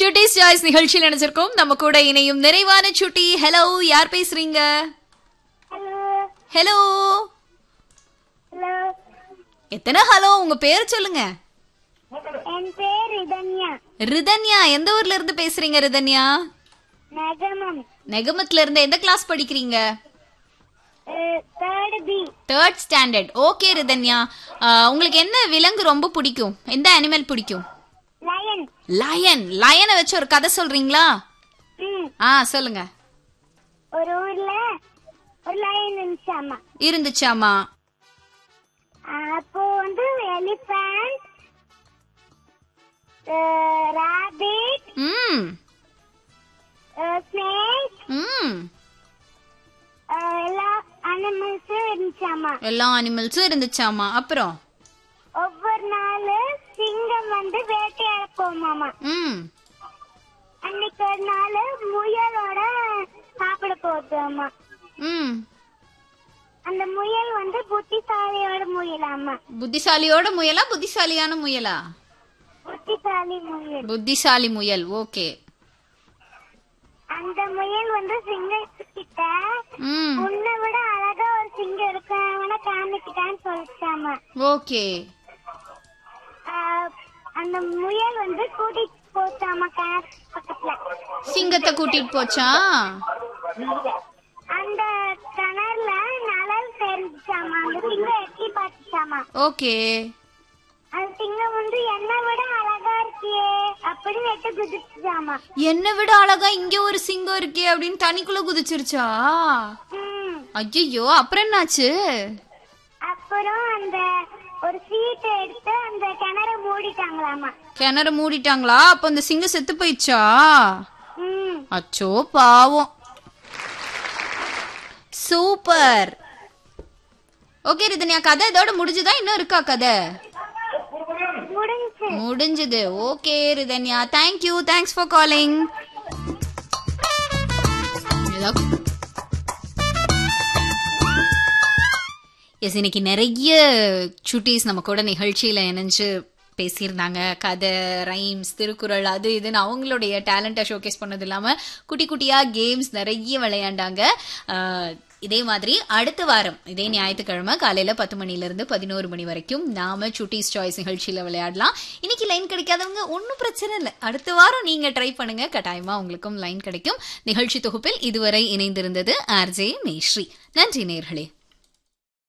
சுட்டிஸ் choice நிகழ்ச்சியில் நினைச்சிருக்கோம் நம்ம கூட இணையும் நிறைவான சுட்டி ஹலோ யார் பேசுறீங்க ஹலோ ஹலோ ஹலோ எத்தனை ஹலோ உங்க பேர் சொல்லுங்க என் பேர் இதன்யா ரிதன்யா எந்த ஊர்ல இருந்து பேசுறீங்க ரிதன்யா நகமம் நெகமத்துல இருந்து எந்த கிளாஸ் படிக்கிறீங்க third B third standard okay Rithanya ஆ, உங்களுக்கு என்ன விலங்கு ரொம்ப பிடிக்கும் எந்த அனிமல் பிடிக்கும் லயன் லயன் லயனை வச்சு ஒரு கதை சொல்றீங்களா ம் ஆ சொல்லுங்க ஒரு ஊர்ல ஒரு லயன் இருந்துச்சாமா இருந்துச்சாமா அப்போ வந்து எலிஃபண்ட் ராபிட் ம் ஸ்னேக் ம் எல்லா அனிமல்ஸும் இருந்துச்சாமா எல்லா அனிமல்ஸும் இருந்துச்சாமா அப்புறம் ஒவ்வொரு நாள் சிங்கம் வந்து வேட்டையாட போமாமா ம் அன்னைக்கு ஒரு நாள் முயலோட சாப்பிட போகுதாமா ம் அந்த முயல் வந்து புத்திசாலியோட முயலாமா புத்திசாலியோட முயலா புத்திசாலியான முயலா புத்திசாலி முயல் புத்திசாலி முயல் ஓகே அந்த முயல் வந்து சிங்கத்துக்கிட்ட ம் உன்னை விட அழகா ஒரு சிங்கம் இருக்கவன காமிக்கிட்டான்னு சொல்லிச்சாமா ஓகே ஆஹ் அந்த முயல் வந்து கூட்டிட்டு போச்சாமா கிணறு பக்கத்துல சிங்கத்தை கூட்டிட்டு போச்சா அந்த கிணறுல நலல் தெரிஞ்சாமா அந்த சிங்கம் எட்டி பார்த்துச்சாமா ஓகே அந்த சிங்கம் வந்து என்னை விட அழகா இருக்கியே அப்படின்னு எட்டு குதிச்சுச்சாமா என்னை விட அழகா இங்க ஒரு சிங்கம் இருக்கே அப்படின்னு தனிக்குள்ள குதிச்சிருச்சா ம் ஐயோ அப்புறம் என்னாச்சு அப்புறம் அந்த ஒரு சீட்டை எடுத்து அந்த கிணற மூடிட்டாங்களாமா கிணறு மூடிட்டாங்களா அப்ப அந்த சிங்கம் செத்து போயிடுச்சா ம் அச்சோ பாவம் சூப்பர் ஓகே ரிதன்யா கதை இதோட முடிஞ்சுதா இன்னும் இருக்கா கதை முடிஞ்சு முடிஞ்சது okay Rithanya thank you thanks for calling yes இன்னைக்கு நிறைய சுட்டீஸ் நம்ம கூட நிகழ்ச்சியில இணைஞ்சு பேசியிருந்தாங்க கதை ரைம்ஸ் திருக்குறள் அது இதுன்னு அவங்களுடைய டேலண்ட்டை ஷோகேஸ் பண்ணது இல்லாம குட்டி குட்டியா கேம்ஸ் நிறைய விளையாண்டாங்க ஆஹ், இதே மாதிரி அடுத்த வாரம் இதே ஞாயிற்றுக்கிழமை காலையில பத்து மணில இருந்து பதினோரு மணி வரைக்கும் நாம சுட்டீஸ் சாய்ஸ் நிகழ்ச்சியில விளையாடலாம் இன்னைக்கு லைன் கிடைக்காதவங்க ஒன்றும் பிரச்சனை இல்லை அடுத்த வாரம் நீங்க ட்ரை பண்ணுங்க கட்டாயமா உங்களுக்கும் லைன் கிடைக்கும் நிகழ்ச்சி தொகுப்பில் இதுவரை இணைந்திருந்தது ஆர்ஜே மேஸ்ரீ நன்றி நேர்களே